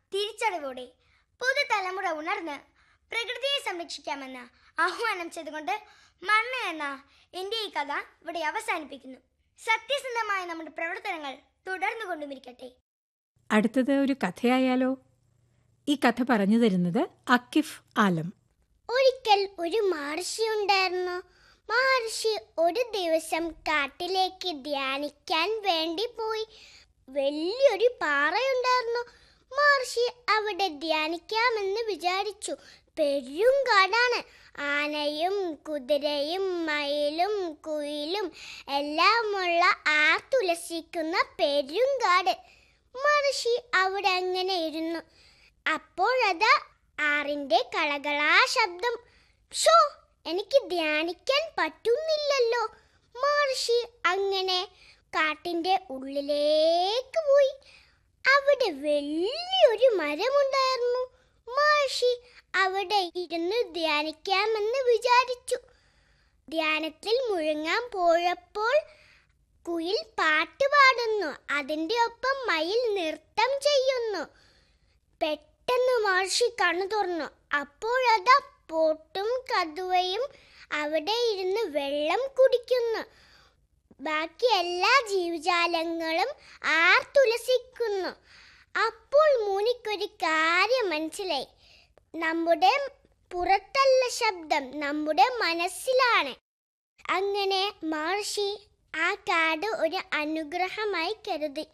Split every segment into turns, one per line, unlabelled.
തിരിച്ചറിവോടെ പുതുതലമുറ ഉണർന്ന് പ്രകൃതിയെ സംരക്ഷിക്കാമെന്ന് ആഹ്വാനം ചെയ്തുകൊണ്ട് മണ്ണ എന്ന എൻ്റെ ഈ കഥ ഇവിടെ അവസാനിപ്പിക്കുന്നു സത്യസന്ധമായ നമ്മുടെ പ്രവർത്തനങ്ങൾ തുടർന്നു കൊണ്ടുമിരിക്കട്ടെ
അടുത്തത് ഒരു കഥയായാലോ ഈ കഥ പറഞ്ഞു തരുന്നത് അക്കിഫ് ആലം
ഒരിക്കൽ ഒരു മഹർഷി ഉണ്ടായിരുന്നു മഹർഷി ഒരു ദിവസം കാട്ടിലേക്ക് ധ്യാനിക്കാൻ വേണ്ടി പോയി വലിയൊരു പാറയുണ്ടായിരുന്നു മഹർഷി അവിടെ ധ്യാനിക്കാമെന്ന് വിചാരിച്ചു പെരും കാടാണ് ആനയും കുതിരയും മയിലും കുയിലും എല്ലാമുള്ള ആർത്തുലസിക്കുന്ന പെരുങ്കാട് മഹർഷി അവിടെ അങ്ങനെ ഇരുന്നു അപ്പോഴതാ ആറിന്റെ കളകളാ ശബ്ദം ഷോ എനിക്ക് ധ്യാനിക്കാൻ പറ്റുന്നില്ലല്ലോ മഹർഷി അങ്ങനെ കാട്ടിന്റെ ഉള്ളിലേക്ക് പോയി അവിടെ വലിയൊരു മരമുണ്ടായിരുന്നു മഹർഷി അവിടെ ഇരുന്ന് ധ്യാനിക്കാമെന്ന് വിചാരിച്ചു ധ്യാനത്തിൽ മുഴുങ്ങാൻ പോയപ്പോൾ കുയിൽ പാട്ട് പാടുന്നു അതിൻ്റെ ഒപ്പം മയിൽ നൃത്തം ചെയ്യുന്നു പെട്ടെന്ന് മഹർഷി കണ്ണു തുറന്നു അപ്പോഴതാ പോട്ടും കതുവയും അവിടെ ഇരുന്ന് വെള്ളം കുടിക്കുന്നു ബാക്കി എല്ലാ ജീവജാലങ്ങളും ആർത്തുലസിക്കുന്നു അപ്പോൾ മൂനിക്കൊരു കാര്യം മനസ്സിലായി നമ്മുടെ പുറത്തല്ല ശബ്ദം നമ്മുടെ മനസ്സിലാണ് അങ്ങനെ മഹർഷി ആ കാട് ഒരു അനുഗ്രഹമായി കരുതി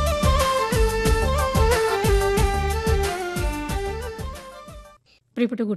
പ്രിയപ്പെട്ട